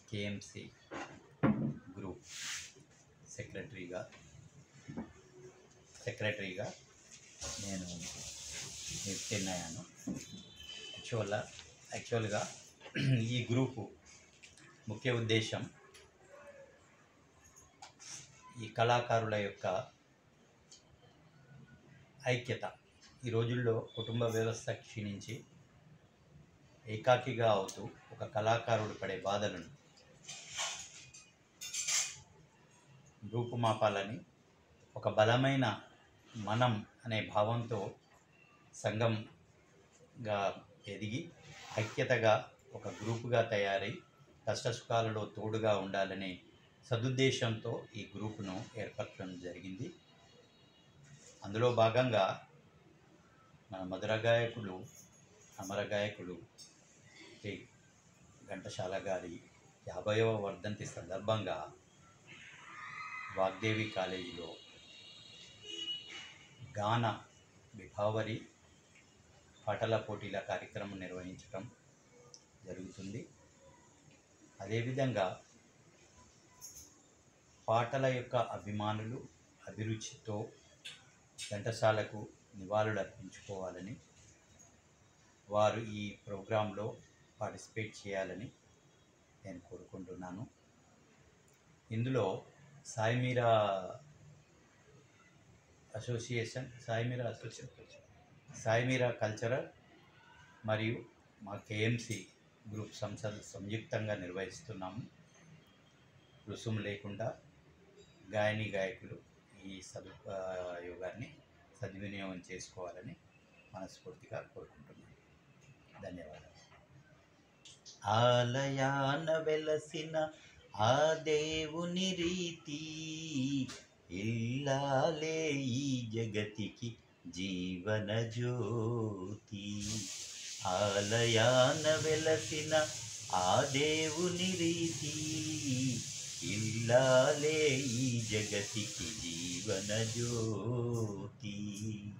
KMC group సెక్రటరీగా సెక్రటరీగా నేను నియుక్తినయ్యాను యాక్చువల్గా యాక్చువల్గా ఈ గ్రూపు ముఖ్య ఉద్దేశం ఈ కళాకారుల యొక్క ఐక్యత ఈ రోజుల్లో కుటుంబ వ్యవస్థ క్షీణించి ఏకాకిగా అవుతూ ఒక కళాకారుడు పడే బాధలను రూపుమాపాలని ఒక బలమైన మనం అనే భావంతో సంఘంగా ఎదిగి ఐక్యతగా ఒక గ్రూపుగా తయారై కష్టసుఖాలలో తోడుగా ఉండాలనే సదుద్దేశంతో ఈ గ్రూపును ఏర్పరచడం జరిగింది అందులో భాగంగా మన మధుర గాయకులు అమర గాయకులు శ్రీ ఘంటసాల గారి యాభైవ వర్ధంతి సందర్భంగా వాగ్దేవి కాలేజీలో గాన విభావరి పాటల పోటీల కార్యక్రమం నిర్వహించడం జరుగుతుంది అదేవిధంగా పాటల యొక్క అభిమానులు అభిరుచితో ఘంటసాలకు నివాళులు అర్పించుకోవాలని వారు ఈ ప్రోగ్రాంలో పార్టిసిపేట్ చేయాలని నేను కోరుకుంటున్నాను ఇందులో Saimeera association Saimeera association Saimeera cultural మరియు మా కేఎంసి గ్రూప్ సంస్థలు సంయుక్తంగా నిర్వహిస్తున్నాము రుసుము లేకుండా గాయని గాయకులు ఈ సదుపయోగాన్ని సద్వినియోగం చేసుకోవాలని మనస్ఫూర్తిగా కోరుకుంటున్నాను ధన్యవాదాలు ఆలయాన వెలసిన ఆ దేవుని రీతి ఇల్లాలే ఈ జగతికి జీవన జ్యోతి ఆలయాన వెలసిన ఆ దేవుని రీతి ఇల్లాలే ఈ జగతికి జీవన జ్యోతి